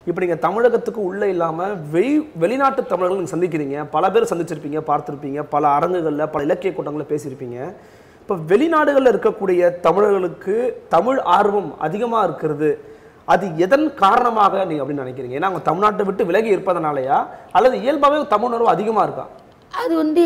இப்போ நீங்கள் தமிழகத்துக்கு உள்ளே இல்லாமல் வெளி வெளிநாட்டு தமிழர்கள் நீங்கள் சந்திக்கிறீங்க பல பேர் சந்திச்சிருப்பீங்க பார்த்துருப்பீங்க பல அரங்குகளில் பல இலக்கிய கூட்டங்களில் பேசியிருப்பீங்க இப்போ வெளிநாடுகளில் இருக்கக்கூடிய தமிழர்களுக்கு தமிழ் ஆர்வம் அதிகமாக இருக்கிறது அது எதன் காரணமாக நீங்கள் அப்படின்னு நினைக்கிறீங்க ஏன்னா அவங்க தமிழ்நாட்டை விட்டு விலகி இருப்பதனாலயா அல்லது இயல்பாகவே தமிழ் உணர்வு அதிகமாக இருக்கா அது வந்து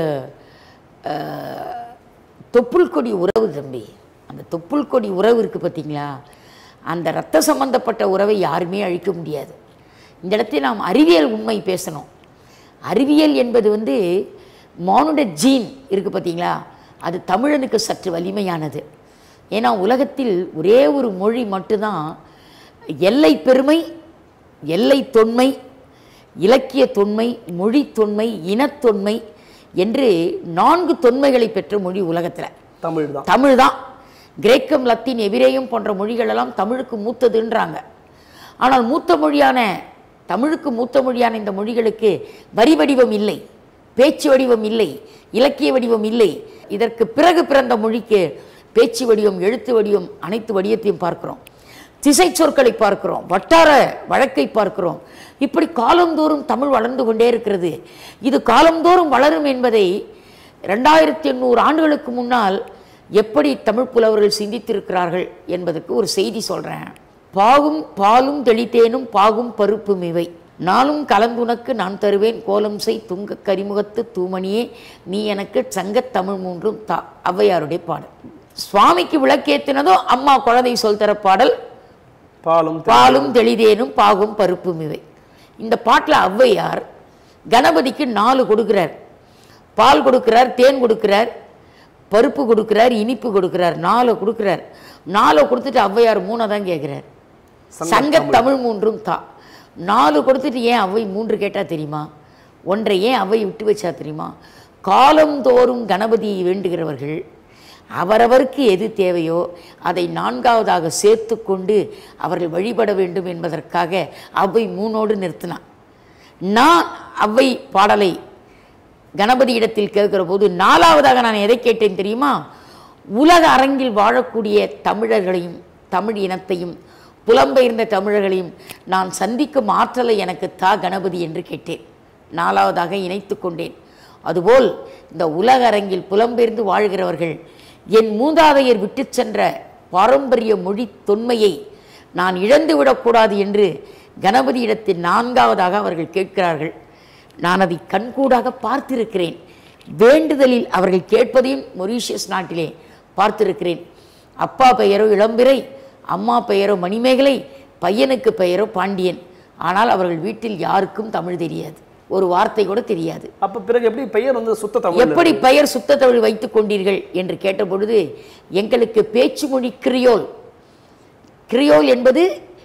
அஹ், தொப்புள் கொடி உறவு தம்பி அந்த தொப்புள் கொடி உறவு இருக்குது பார்த்தீங்களா அந்த ரத்த சம்பந்தப்பட்ட உறவை யாருமே அழிக்க முடியாது இந்த இடத்தில் நாம் அறிவியல் உண்மை பேசணும் அறிவியல் என்பது வந்து மானுட ஜீன் இருக்குது பார்த்தீங்களா அது தமிழனுக்கு சற்று வலிமையானது ஏன்னா உலகத்தில் ஒரே ஒரு மொழி மட்டும்தான் எல்லை பெருமை எல்லை தொன்மை இலக்கிய தொன்மை மொழி தொன்மை இனத்தொன்மை என்று நான்கு தொன்மைகளை பெற்ற மொழி உலகத்தில் தமிழ் தான் தமிழ் தான் கிரேக்கம் லத்தீன் எபிரேயம் போன்ற மொழிகளெல்லாம் தமிழுக்கு மூத்ததுன்றாங்க ஆனால் மூத்த மொழியான தமிழுக்கு மூத்த மொழியான இந்த மொழிகளுக்கு வரி வடிவம் இல்லை பேச்சு வடிவம் இல்லை இலக்கிய வடிவம் இல்லை இதற்கு பிறகு பிறந்த மொழிக்கு பேச்சு வடிவம் எழுத்து வடிவம் அனைத்து வடிவத்தையும் பார்க்கிறோம் திசை சொற்களை பார்க்கிறோம் வட்டார வழக்கை பார்க்கிறோம் இப்படி காலந்தோறும் தமிழ் வளர்ந்து கொண்டே இருக்கிறது இது காலந்தோறும் வளரும் என்பதை ரெண்டாயிரத்தி எண்ணூறு ஆண்டுகளுக்கு முன்னால் எப்படி தமிழ் புலவர்கள் சிந்தித்திருக்கிறார்கள் என்பதற்கு ஒரு செய்தி சொல்கிறேன் பாகும் பாலும் தெளித்தேனும் பாகும் பருப்பும் இவை நாளும் கலந்துனக்கு நான் தருவேன் கோலம் செய் துங்க கரிமுகத்து தூமணியே நீ எனக்கு சங்கத் தமிழ் மூன்றும் தா ஔவையாருடைய பாடல் சுவாமிக்கு விளக்கேத்தினதோ அம்மா குழந்தை சொல் தர பாடல் பாலும் பாலும் தெளிதேனும் பாகும் பருப்பும் இவை இந்த பாட்டில் ஔவையார் கணபதிக்கு நாலு கொடுக்கிறார் பால் கொடுக்கிறார் தேன் கொடுக்கிறார் பருப்பு கொடுக்கிறார் இனிப்பு கொடுக்கிறார் நாலு கொடுக்கிறார் நாலு கொடுத்துட்டு ஔவையார் மூணை தான் கேட்குறார் சங்க தமிழ் மூன்றும் தா நாலு கொடுத்துட்டு ஏன் அவை மூன்று கேட்டா தெரியுமா ஒன்றை ஏன் அவை விட்டு வச்சா தெரியுமா காலந்தோறும் கணபதியை வேண்டுகிறவர்கள் அவரவருக்கு எது தேவையோ அதை நான்காவதாக சேர்த்து கொண்டு அவர்கள் வழிபட வேண்டும் என்பதற்காக அவை மூணோடு நிறுத்தினான் நான் அவ்வை பாடலை கணபதி இடத்தில் கேட்கிற போது நாலாவதாக நான் எதை கேட்டேன் தெரியுமா உலக அரங்கில் வாழக்கூடிய தமிழர்களையும் தமிழ் இனத்தையும் புலம்பெயர்ந்த தமிழர்களையும் நான் சந்திக்கும் ஆற்றலை எனக்கு தா கணபதி என்று கேட்டேன் நாலாவதாக இணைத்து கொண்டேன் அதுபோல் இந்த உலக அரங்கில் புலம்பெயர்ந்து வாழ்கிறவர்கள் என் மூதாதையர் விட்டுச் சென்ற பாரம்பரிய மொழி தொன்மையை நான் இழந்து விடக்கூடாது என்று கணபதியிடத்தில் நான்காவதாக அவர்கள் கேட்கிறார்கள் நான் அதை கண்கூடாக பார்த்திருக்கிறேன் வேண்டுதலில் அவர்கள் கேட்பதையும் மொரீஷியஸ் நாட்டிலே பார்த்திருக்கிறேன் அப்பா பெயரோ இளம்பிறை அம்மா பெயரோ மணிமேகலை பையனுக்கு பெயரோ பாண்டியன் ஆனால் அவர்கள் வீட்டில் யாருக்கும் தமிழ் தெரியாது ஒரு வார்த்தை கூட தெரியாது அப்ப பிறகு எப்படி பெயர் வந்து சுத்த தமிழ் எப்படி பெயர் சுத்த தமிழ் வைத்துக் கொண்டீர்கள் என்று கேட்டபொழுது எங்களுக்கு பேச்சு மொழி கிரியோல் கிரியோல் என்பது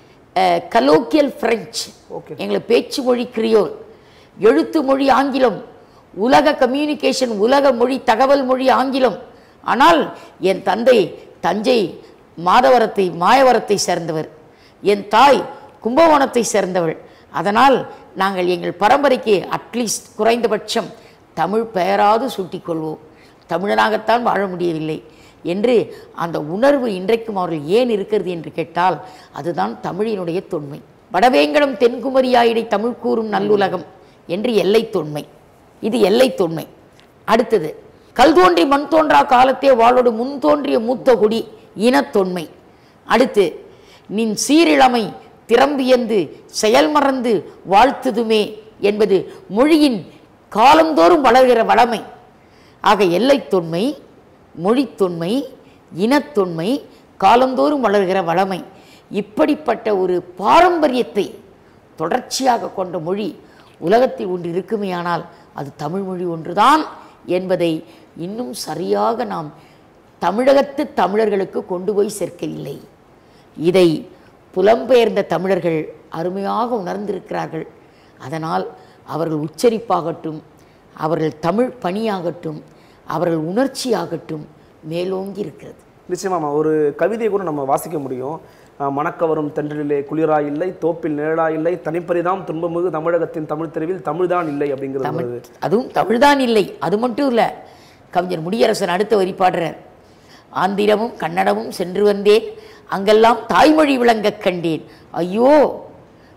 கலோக்கியல் பிரெஞ்சு Okay. எங்களுக்கு பேச்சு மொழி கிரியோல் எழுத்து மொழி ஆங்கிலம் உலக கம்யூனிகேஷன் உலக மொழி தகவல் மொழி ஆங்கிலம் ஆனால் என் தந்தை தஞ்சை மாதவரத்தை மாயவரத்தை சேர்ந்தவர் என் தாய் கும்பகோணத்தை சேர்ந்தவள் அதனால் நாங்கள் எங்கள் பரம்பரைக்கு அட்லீஸ்ட் குறைந்தபட்சம் தமிழ் பெயராது சூட்டிக்கொள்வோம் தமிழனாகத்தான் வாழ முடியவில்லை என்று அந்த உணர்வு இன்றைக்கும் அவர்கள் ஏன் இருக்கிறது என்று கேட்டால் அதுதான் தமிழினுடைய தொன்மை வடவேங்கடம் தென்குமரியாயிடை தமிழ் கூறும் நல்லுலகம் என்று எல்லை தொன்மை இது எல்லை தொன்மை அடுத்தது கல் தோன்றி மண் தோன்றா காலத்தே வாழோடு முன் தோன்றிய மூத்த குடி இனத்தொன்மை அடுத்து நின் சீரிழமை திறம்பியந்து செயல் மறந்து வாழ்த்துதுமே என்பது மொழியின் காலந்தோறும் வளர்கிற வளமை ஆக எல்லைத் தொன்மை மொழித்தொன்மை இனத்தொன்மை காலந்தோறும் வளர்கிற வளமை இப்படிப்பட்ட ஒரு பாரம்பரியத்தை தொடர்ச்சியாக கொண்ட மொழி உலகத்தில் ஒன்று இருக்குமேயானால் அது தமிழ் மொழி ஒன்றுதான் என்பதை இன்னும் சரியாக நாம் தமிழகத்து தமிழர்களுக்கு கொண்டு போய் சேர்க்கவில்லை இதை புலம்பெயர்ந்த தமிழர்கள் அருமையாக உணர்ந்திருக்கிறார்கள் அதனால் அவர்கள் உச்சரிப்பாகட்டும் அவர்கள் தமிழ் பணியாகட்டும் அவர்கள் உணர்ச்சியாகட்டும் மேலோங்கி இருக்கிறது நிச்சயமாமா ஒரு கவிதையை கூட நம்ம வாசிக்க முடியும் அஹ், மணக்கவரும் தென்றலிலே குளிரா இல்லை தோப்பில் நிழலா இல்லை தனிப்பரிதாம் துன்பமிகு தமிழகத்தின் தமிழ் தெருவில் தமிழ்தான் இல்லை அப்படிங்கிறது தமிழ் வருது. அதுவும் தமிழ்தான் இல்லை அது மட்டும் இல்லை கவிஞர் முடியரசன் அடுத்த வரி பாடுறார் ஆந்திரமும் கன்னடமும் சென்று வந்தேன் அங்கெல்லாம் தாய்மொழி விளங்கக் கண்டேன் ஐயோ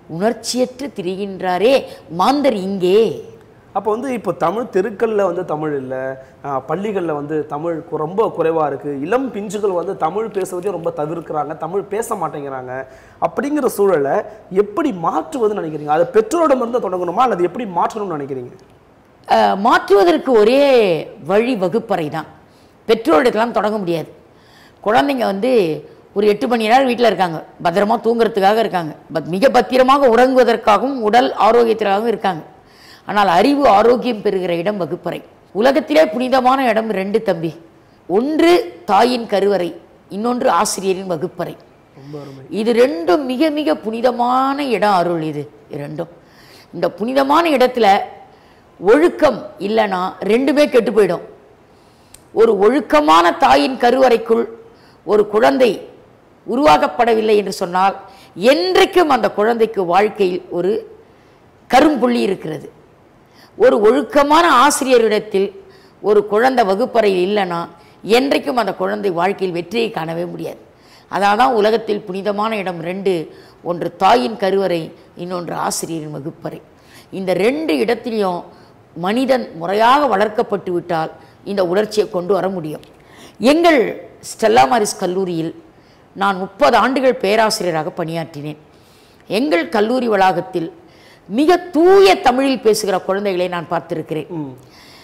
உணர்ச்சியற்று திரிகின்றாரே மாந்தர் இங்கே அப்போ வந்து இப்போ தமிழ் தெருக்கல்ல வந்து தமிழ் இல்லை பள்ளிகளில் வந்து தமிழ் கு- ரொம்ப குறைவாக இருக்குது இளம் பிஞ்சுகள் வந்து தமிழ் பேசுவதே ரொம்ப தவிர்க்கிறாங்க தமிழ் பேச மாட்டேங்கிறாங்க அப்படிங்கிற சூழலை எப்படி மாற்றுவதுன்னு நினைக்கிறீங்க அது பெற்றோரிடமிருந்து தொடங்கணுமா அல்லது எப்படி மாற்றணும்னு நினைக்கிறீங்க அஹ், மாற்றுவதற்கு ஒரே வழி வகுப்பறை தான் பெற்றோரிடத்தெல்லாம் தொடங்க முடியாது குழந்தைங்க வந்து ஒரு எட்டு மணி நேரம் வீட்டில் இருக்காங்க பத்திரமா தூங்குறதுக்காக இருக்காங்க பத் மிக பத்திரமாக உறங்குவதற்காகவும் உடல் ஆரோக்கியத்திற்காகவும் இருக்காங்க ஆனால் அறிவு ஆரோக்கியம் பெறுகிற இடம் வகுப்பறை உலகத்திலே புனிதமான இடம் ரெண்டு தம்பி ஒன்று தாயின் கருவறை இன்னொன்று ஆசிரியரின் வகுப்பறை ரொம்ப அருமை இது ரெண்டும் மிக மிக புனிதமான இடம் அருள் இது இது ரெண்டும் இந்த புனிதமான இடத்துல ஒழுக்கம் இல்லைன்னா ரெண்டுமே கெட்டு போயிடும் ஒரு ஒழுக்கமான தாயின் கருவறைக்குள் ஒரு குழந்தை உருவாக்கப்படவில்லை என்று சொன்னால் என்றைக்கும் அந்த குழந்தைக்கு வாழ்க்கையில் ஒரு கரும்புள்ளி இருக்கிறது ஒரு ஒழுக்கமான ஆசிரியரிடத்தில் ஒரு குழந்தை வகுப்பறையில் இல்லைன்னா என்றைக்கும் அந்த குழந்தை வாழ்க்கையில் வெற்றியை காணவே முடியாது அதனால தான் உலகத்தில் புனிதமான இடம் ரெண்டு ஒன்று தாயின் கருவறை இன்னொன்று ஆசிரியரின் வகுப்பறை இந்த ரெண்டு இடத்திலையும் மனிதன் முறையாக வளர்க்கப்பட்டு விட்டால் இந்த உணர்ச்சியை கொண்டு வர முடியும் எங்கள் ஸ்டெல்லா மாரிஸ் கல்லூரியில் நான் முப்பது ஆண்டுகள் பேராசிரியராக பணியாற்றினேன் எங்கள் கல்லூரி வளாகத்தில் மிக தூய தமிழில் பேசுகிற குழந்தைகளை நான் பார்த்திருக்கிறேன் ம்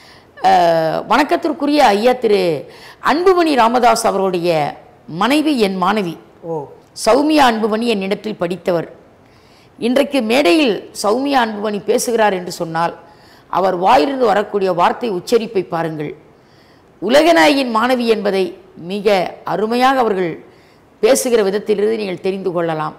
அஹ், வணக்கத்திற்குரிய ஐயா திரு அன்புமணி ராமதாஸ் அவருடைய மனைவி என் மாணவி ஓ சௌமியா அன்புமணி என்னிடத்தில் படித்தவர் இன்றைக்கு மேடையில் சௌமியா அன்புமணி பேசுகிறார் என்று சொன்னால் அவர் வாயிலிருந்து வரக்கூடிய வார்த்தை உச்சரிப்பை பாருங்கள் உலகநாயகின் மாணவி என்பதை மிக அருமையாக அவர்கள் பேசுகிற விதத்திலிருந்து நீங்கள் தெரிந்து கொள்ளலாம்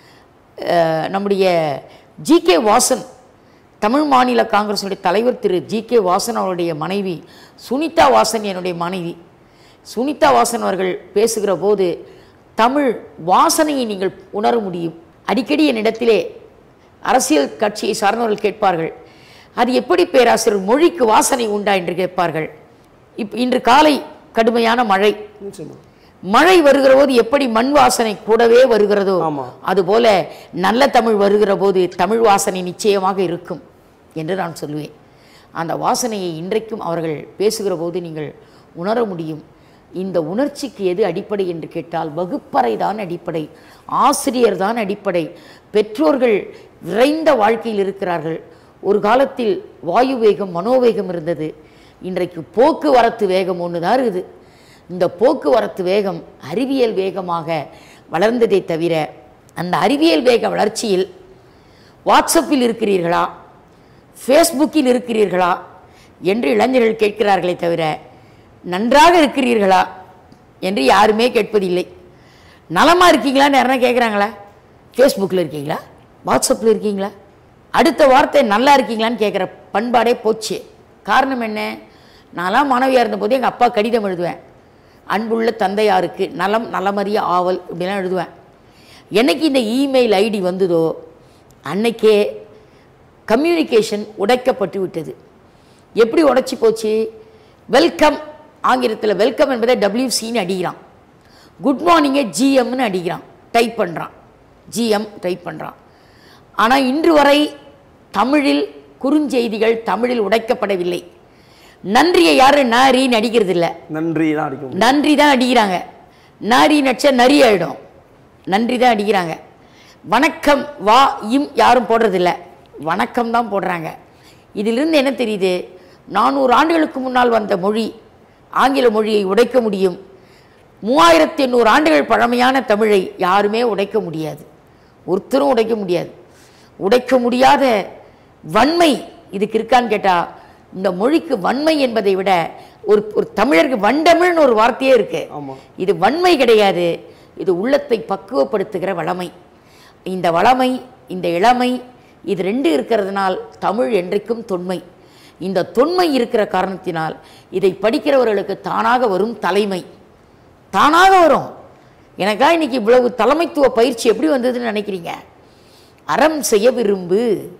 அஹ், நம்முடைய ஜி கே வாசன் தமிழ் மாநில காங்கிரஸுடைய தலைவர் திரு ஜி கே வாசன் அவருடைய மனைவி சுனிதா வாசன் என்னுடைய மனைவி சுனிதா வாசன் அவர்கள் பேசுகிற போது தமிழ் வாசனையை நீங்கள் உணர முடியும் அடிக்கடி என்னிடத்திலே அரசியல் கட்சியை சார்ந்தவர்கள் கேட்பார்கள் அது எப்படி பேராசிரியர் மொழிக்கு வாசனை உண்டா என்று கேட்பார்கள் இப் இன்று காலை கடுமையான மழை நிச்சயமா மழை வருகிற போது எப்படி மண் வாசனை கூடவே வருகிறதோ ஆமா. அதுபோல நல்ல தமிழ் வருகிற போது தமிழ் வாசனை நிச்சயமாக இருக்கும் என்று நான் சொல்லுவேன் அந்த வாசனையை இன்றைக்கும் அவர்கள் பேசுகிற போது நீங்கள் உணர முடியும் இந்த உணர்ச்சிக்கு எது அடிப்படை என்று கேட்டால் வகுப்பறை தான் அடிப்படை ஆசிரியர் தான் அடிப்படை பெற்றோர்கள் விரைந்த வாழ்க்கையில் இருக்கிறார்கள் ஒரு காலத்தில் வாயு வேகம் மனோவேகம் இருந்தது இன்றைக்கு போக்குவரத்து வேகம் ஒன்று தான் இருக்குது இந்த போக்குவரத்து வேகம் அறிவியல் வேகமாக வளர்ந்ததே தவிர அந்த அறிவியல் வேக வளர்ச்சியில் வாட்ஸ்அப்பில் இருக்கிறீர்களா ஃபேஸ்புக்கில் இருக்கிறீர்களா என்று இளைஞர்கள் கேட்கிறார்களே தவிர நன்றாக இருக்கிறீர்களா என்று யாருமே கேட்பதில்லை நலமாக இருக்கீங்களான்னு யாருன்னா கேட்குறாங்களா ஃபேஸ்புக்கில் இருக்கீங்களா வாட்ஸ்அப்பில் இருக்கீங்களா அடுத்த வார்த்தை நல்லா இருக்கீங்களான்னு கேட்குற பண்பாடே போச்சு காரணம் என்ன நான்லாம் மாணவியாக இருந்தபோது எங்கள் அப்பா கடிதம் எழுதுவேன் அன்புள்ள தந்தையாருக்கு நலம் நலமறிய ஆவல் இப்படிலாம் எழுதுவேன் என்னைக்கு இந்த இமெயில் ஐடி வந்ததோ அன்னைக்கே கம்யூனிகேஷன் உடைக்கப்பட்டு விட்டது எப்படி உடைச்சி போச்சு வெல்கம் ஆங்கிலத்தில் வெல்கம் என்பதை டபிள்யூசின்னு அடிக்கிறான் குட் மார்னிங்கை ஜிஎம்னு அடிக்கிறான் டைப் பண்ணுறான் ஜிஎம் டைப் பண்ணுறான் ஆனால் இன்று வரை தமிழில் குறுஞ்செய்திகள் தமிழில் உடைக்கப்படவில்லை நன்றியை யாரும் நாரின்னு அடிக்கிறது இல்லை நன்றி தான் அடிக்கும் நன்றி தான் அடிக்கிறாங்க நாரி நட்ச நரி ஆயிடும் நன்றி தான் அடிக்கிறாங்க வணக்கம் வா இம் யாரும் போடுறதில்ல வணக்கம் தான் போடுறாங்க இதிலிருந்து என்ன தெரியுது நானூறு ஆண்டுகளுக்கு முன்னால் வந்த மொழி ஆங்கில மொழியை உடைக்க முடியும் மூவாயிரத்தி எண்ணூறு ஆண்டுகள் பழமையான தமிழை யாருமே உடைக்க முடியாது ஒருத்தரும் உடைக்க முடியாது உடைக்க முடியாத வன்மை இதுக்கு இருக்கான்னு கேட்டால் இந்த மொழிக்கு வன்மை என்பதை விட ஒரு ஒரு தமிழருக்கு வண்டமிழ்னு ஒரு வார்த்தையே இருக்கு ஆமா இது வன்மை கிடையாது இது உள்ளத்தை பக்குவப்படுத்துகிற வளமை இந்த வளமை இந்த இளமை இது ரெண்டு இருக்கிறதுனால் தமிழ் என்றைக்கும் தொன்மை இந்த தொன்மை இருக்கிற காரணத்தினால் இதை படிக்கிறவர்களுக்கு தானாக வரும் தலைமை தானாக வரும் எனக்கா இன்னைக்கு இவ்வளவு தலைமைத்துவ பயிற்சி எப்படி வந்ததுன்னு நினைக்கிறீங்க அறம் செய்ய விரும்பு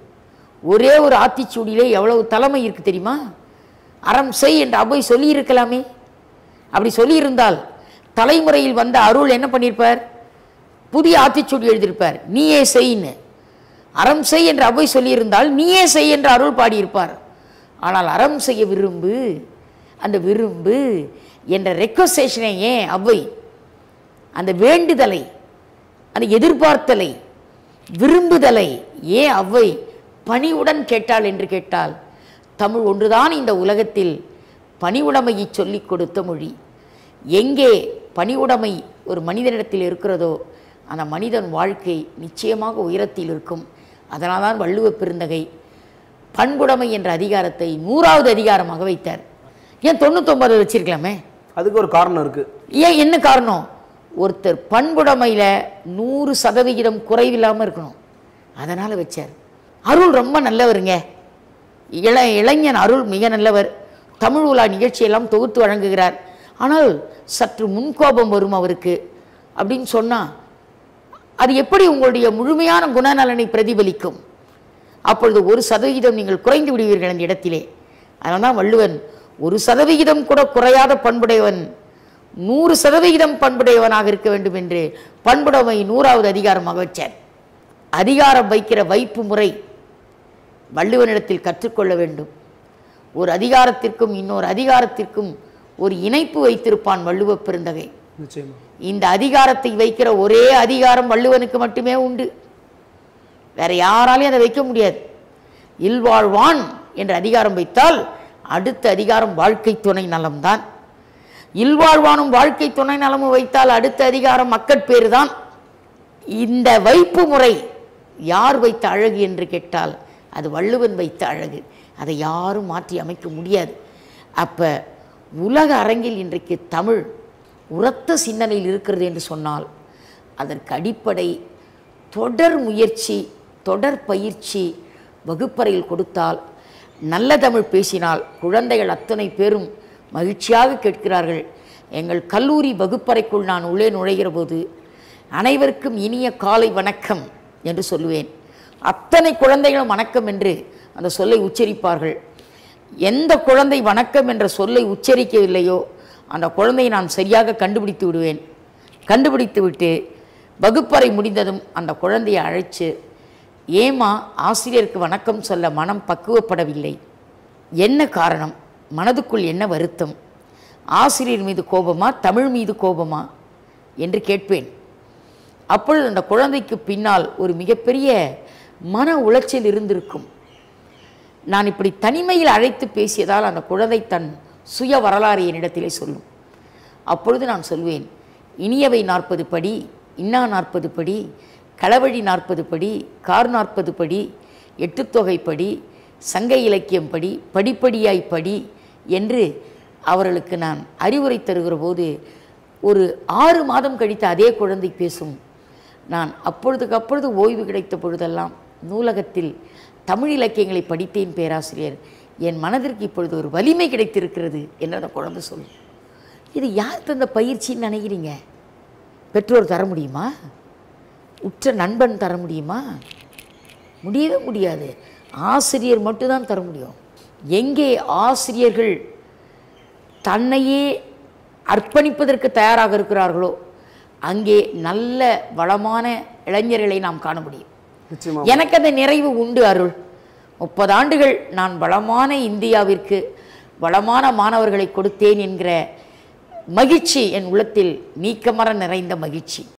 ஒரே ஒரு ஆத்திச்சூடியிலே எவ்வளவு தலைமை இருக்கு தெரியுமா அறம் செய் என்று அவை சொல்லியிருக்கலாமே அப்படி சொல்லியிருந்தால் தலைமுறையில் வந்த அருள் என்ன பண்ணியிருப்பார் புதிய ஆத்திச்சூடி எழுதியிருப்பார் நீயே செய்ன்னு அறம் செய் என்று அவ்வை சொல்லியிருந்தால் நீயே செய் என்று அருள் பாடியிருப்பார் ஆனால் அறம் செய்ய விரும்பு அந்த விரும்பு என்ற ரெக்வஸ்டேஷனை ஏன் அவ்வை அந்த வேண்டுதலை அந்த எதிர்பார்த்தலை விரும்புதலை ஏன் அவ்வை பணிவுடன் கேட்டாள் என்று கேட்டால் தமிழ் ஒன்றுதான் இந்த உலகத்தில் பணிவுடைமையை சொல்லிக் கொடுத்த மொழி எங்கே பணிவுடைமை ஒரு மனிதனிடத்தில் இருக்கிறதோ அந்த மனிதன் வாழ்க்கை நிச்சயமாக உயரத்தில் இருக்கும் அதனால்தான் வள்ளுவ பெருந்தகை பண்புடைமை என்ற அதிகாரத்தை நூறாவது அதிகாரமாக வைத்தார் ஏன் தொண்ணூத்தொன்பது வச்சிருக்கலாமே அதுக்கு ஒரு காரணம் இருக்கு ஏன் என்ன காரணம் ஒருத்தர் பண்புடைமையில் நூறு சதவிகிதம் குறைவில்லாமல் இருக்கணும் அதனால் வச்சார் அருள் ரொம்ப நல்லவருங்க இள இளைஞன் அருள் மிக நல்லவர் தமிழ் உலா நிகழ்ச்சியெல்லாம் தொகுத்து வழங்குகிறார் ஆனால் சற்று முன்கோபம் வரும் அவருக்கு அப்படின்னு சொன்னால் அது எப்படி உங்களுடைய முழுமையான குணநலனை பிரதிபலிக்கும் அப்பொழுது ஒரு சதவிகிதம் நீங்கள் குறைந்து விடுவீர்கள் அந்த இடத்திலே அதனால தான் வள்ளுவன் ஒரு சதவிகிதம் கூட குறையாத பண்புடையவன் நூறு சதவிகிதம் பண்புடையவனாக இருக்க வேண்டும் என்று பண்புடைமை நூறாவது அதிகாரமாக வச்சார் அதிகாரம் வைக்கிற வைப்பு முறை வள்ளுவனிடத்தில் கற்றுக்கொள்ள வேண்டும் ஒரு அதிகாரத்திற்கும் இன்னொரு அதிகாரத்திற்கும் ஒரு இணைப்பு வைத்திருப்பான் வள்ளுவ பெருந்தகை நிச்சயமா இந்த அதிகாரத்தை வைக்கிற ஒரே அதிகாரம் வள்ளுவனுக்கு மட்டுமே உண்டு வேற யாராலையும் அதை வைக்க முடியாது இல்வாழ்வான் என்ற அதிகாரம் வைத்தால் அடுத்த அதிகாரம் வாழ்க்கை துணை நலம்தான் இல்வாழ்வானும் வாழ்க்கை துணை நலமும் வைத்தால் அடுத்த அதிகாரம் மக்கட்பேறு தான் இந்த வைப்பு முறை யார் வைத்த அழகு என்று கேட்டால் அது வள்ளுவன் வைத்த அழகு அதை யாரும் மாற்றி அமைக்க முடியாது அப்போ உலக அரங்கில் இன்றைக்கு தமிழ் உரத்த சிந்தனையில் இருக்கிறது என்று சொன்னால் அதற்கு அடிப்படை தொடர் முயற்சி தொடர் பயிற்சி வகுப்பறையில் கொடுத்தால் நல்ல தமிழ் பேசினால் குழந்தைகள் அத்தனை பேரும் மகிழ்ச்சியாக கேட்கிறார்கள் எங்கள் கல்லூரி வகுப்பறைக்குள் நான் உள்ளே நுழைகிற போது அனைவருக்கும் இனிய காலை வணக்கம் என்று சொல்லுவேன் அத்தனை குழந்தைகளும் வணக்கம் என்று அந்த சொல்லை உச்சரிப்பார்கள் எந்த குழந்தை வணக்கம் என்ற சொல்லை உச்சரிக்கவில்லையோ அந்த குழந்தையை நான் சரியாக கண்டுபிடித்து விடுவேன் கண்டுபிடித்து விட்டு வகுப்பறை முடிந்ததும் அந்த குழந்தையை அழைச்சு ஏமா ஆசிரியருக்கு வணக்கம் சொல்ல மனம் பக்குவப்படவில்லை என்ன காரணம் மனதுக்குள் என்ன வருத்தம் ஆசிரியர் மீது கோபமா தமிழ் மீது கோபமா என்று கேட்பேன் அப்பொழுது அந்த குழந்தைக்கு பின்னால் ஒரு மிகப்பெரிய மன உளைச்சல் இருந்திருக்கும் நான் இப்படி தனிமையில் அழைத்து பேசியதால் அந்த குழந்தை தன் சுய வரலாறு என்னிடத்திலே சொல்லும் அப்பொழுது நான் சொல்வேன் இனியவை நாற்பது படி இன்னா நாற்பது படி களவழி நாற்பது படி கார் நாற்பது படி எட்டுத்தொகை படி சங்க இலக்கியம் படி படிப்படியாய் படி என்று அவர்களுக்கு நான் அறிவுரை தருகிற போது ஒரு ஆறு மாதம் கழித்து அதே குழந்தை பேசும் நான் அப்பொழுதுக்கு அப்பொழுது ஓய்வு கிடைத்த பொழுதெல்லாம் நூலகத்தில் தமிழ் இலக்கியங்களை படித்தேன் பேராசிரியர் என் மனதிற்கு இப்பொழுது ஒரு வலிமை கிடைத்திருக்கிறது என்று அந்த குழந்தை சொல்லும் இது யார் தந்த பயிற்சின்னு நினைக்கிறீங்க பெற்றோர் தர முடியுமா உற்ற நண்பன் தர முடியுமா முடியவே முடியாது ஆசிரியர் மட்டும்தான் தர முடியும் எங்கே ஆசிரியர்கள் தன்னையே அர்ப்பணிப்பதற்கு தயாராக இருக்கிறார்களோ அங்கே நல்ல வளமான இளைஞர்களை நாம் காண முடியும் நிச்சயமா எனக்கு அந்த நிறைவு உண்டு அருள் முப்பது ஆண்டுகள் நான் வளமான இந்தியாவிற்கு வளமான மாணவர்களை கொடுத்தேன் என்கிற மகிழ்ச்சி என் உள்ளத்தில் நீக்கமர நிறைந்த மகிழ்ச்சி